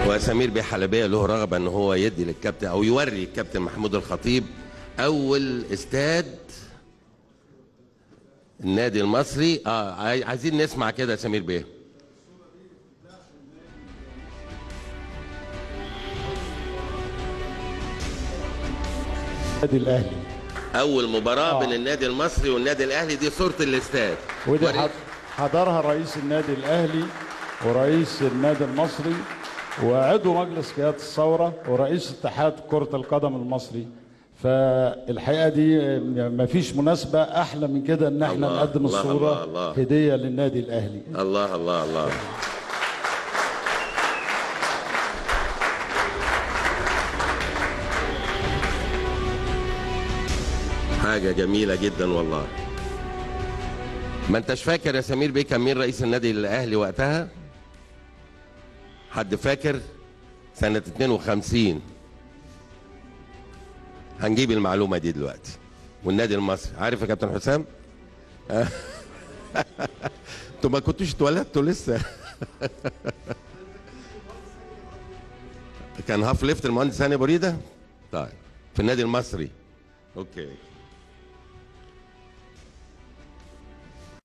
وسمير بيه حلبيه له رغبه ان هو يدي للكابتن او يوري الكابتن محمود الخطيب اول استاد النادي المصري اه عاي- عايزين نسمع كده يا سمير بيه النادي الاهلي اول مباراه آه. بين النادي المصري والنادي الاهلي دي صوره الاستاد ودي وري- حض- حضرها رئيس النادي الاهلي ورئيس النادي المصري وعضو مجلس قياده الثوره ورئيس اتحاد كره القدم المصري فالحقيقه دي ما فيش مناسبه احلى من كده ان احنا الله، نقدم الله، الصوره الله، الله. هديه للنادي الاهلي الله الله الله حاجة جميلة جدا والله ما انتش فاكر يا سمير بيه كان مين رئيس النادي الاهلي وقتها حد فاكر سنة 52 هنجيب المعلومة دي دلوقتي والنادي المصري عارف يا كابتن حسام انتوا ما كنتوش اتولدتوا لسه كان هاف ليفت المهندس هاني بريده طيب في النادي المصري اوكي